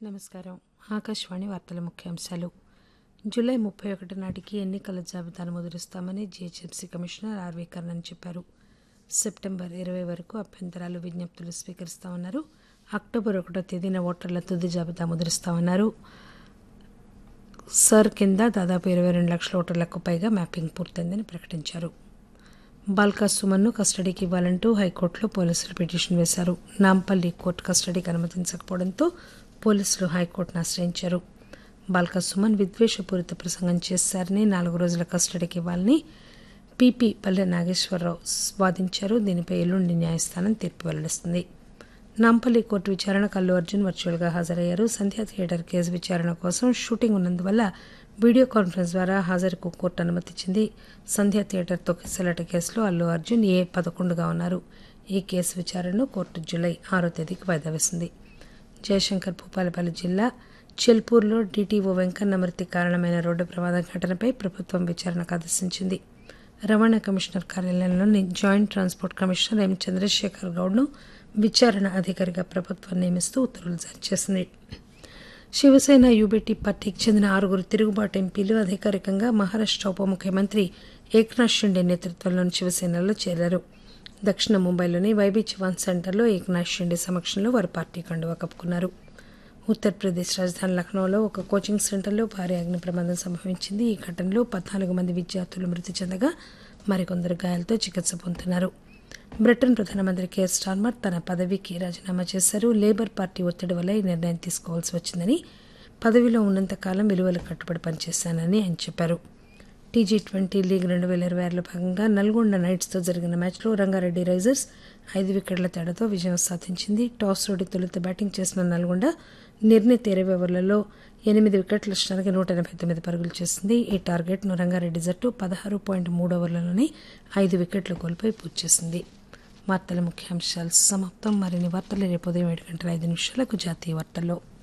నమస్కారం ఆకాశవాణి వార్తల ముఖ్యాంశాలు జూలై ముప్పై ఒకటి నాటికి ఎన్నికల జాబితాను ముద్రిస్తామని జీహెచ్ఎంసీ కమిషనర్ ఆర్వీ కర్ణన్ చెప్పారు సెప్టెంబర్ ఇరవై వరకు అభ్యంతరాలు విజ్ఞప్తులు స్వీకరిస్తామన్నారు అక్టోబర్ ఒకటో తేదీన ఓటర్ల తుది జాబితా ముద్రిస్తామన్నారు సర్ కింద దాదాపు ఇరవై రెండు లక్షల ఓటర్లకు పైగా మ్యాపింగ్ పూర్తయిందని ప్రకటించారు బాల్కా సుమన్ను కస్టడీకి ఇవ్వాలంటూ హైకోర్టులో పోలీసులు పిటిషన్ వేశారు నాంపల్లి కోర్టు కస్టడీకి అనుమతించకపోవడంతో పోలీసులు హైకోర్టును ఆశ్రయించారు బాల్కా సుమన్ విద్వేషపూరిత ప్రసంగం చేశారని నాలుగు రోజుల కస్టడీకి ఇవ్వాలని పీపీ పల్లె నాగేశ్వరరావు వాదించారు దీనిపై ఎల్లుండి న్యాయస్థానం తీర్పు వెల్లడిస్తుంది నాంపల్లి కోర్టు విచారణకు అల్లు అర్జున్ వర్చువల్గా హాజరయ్యారు సంధ్యా థియేటర్ కేసు విచారణ కోసం షూటింగ్ ఉన్నందువల్ల వీడియో కాన్ఫరెన్స్ ద్వారా హాజరుకు కోర్టు అనుమతిచ్చింది సంధ్యా థియేటర్ తొక్కిసలాట కేసులో అల్లు అర్జున్ ఏ పదకొండుగా ఉన్నారు ఈ కేసు విచారణను కోర్టు జూలై ఆరో తేదీకి వాయిదా వేసింది జయశంకర్ భూపాలపల్లి జిల్లా చెల్పూర్లో డీటీఓ వెంకన్న మృతి కారణమైన రోడ్డు ప్రమాదం ఘటనపై ప్రభుత్వం విచారణకు ఆదేశించింది రవాణా కమిషనర్ కార్యాలయంలోని joint transport commissioner M Chandrasekhar గౌడ్ను విచారణ అధికారిగా ప్రభుత్వం నియమిస్తూ ఉత్తర్వులు జారీ చేసింది శివసేన యూబీటీ పార్టీకి చెందిన ఆరుగురు తిరుగుబాటు ఎంపీలు అధికారికంగా మహారాష్ట ఉప ముఖ్యమంత్రి ఏక్నాథ్ షిండే నేతృత్వంలోని శివసేనలో చేరారు దక్షిణ ముంబైలోని వైబీ చవాన్ సెంటర్లో ఏక్నాథ్ షిండే సమక్షంలో వారు పార్టీ కండువా కప్పుకున్నారు ఉత్తరప్రదేశ్ రాజధాని లక్నోలో ఒక కోచింగ్ సెంటర్లో భారీ అగ్ని ప్రమాదం సంభవించింది ఈ ఘటనలో పద్నాలుగు మంది విద్యార్థులు మృతి చెందగా మరికొందరు గాయాలతో చికిత్స పొందుతున్నారు బ్రిటన్ ప్రధానమంత్రి కేర్ స్టార్మర్ తన పదవికి రాజీనామా చేశారు లేబర్ పార్టీ ఒత్తిడి వల్ల ఈ నిర్ణయం తీసుకోవాల్సి వచ్చిందని పదవిలో ఉన్నంతకాలం విలువలు కట్టుబడి పనిచేశానని ఆయన చెప్పారు టీజీ ట్వంటీ లీగ్ రెండు వేల ఇరవై ఆరులో భాగంగా నల్గొండ నైట్స్తో జరిగిన మ్యాచ్లో రంగారెడ్డి రైజర్స్ ఐదు వికెట్ల తేడాతో విజయం సాధించింది టాస్ ఓడి తొలుత బ్యాటింగ్ చేసిన నల్గొండ నిర్ణీత ఇరవై ఓవర్లలో ఎనిమిది వికెట్ల నష్టానికి నూట ఎనభై తొమ్మిది పరుగులు చేసింది ఈ టార్గెట్ను రంగారెడ్డి జట్టు పదహారు పాయింట్ మూడు ఓవర్లలోనే ఐదు వికెట్లు కోల్పోయి పూర్తి చేసింది వార్తల ముఖ్యాంశాలు సమాప్తం మరిన్ని వార్తలు రేపు ఉదయం ఏడు గంటల ఐదు నిమిషాలకు జాతీయ వార్తల్లో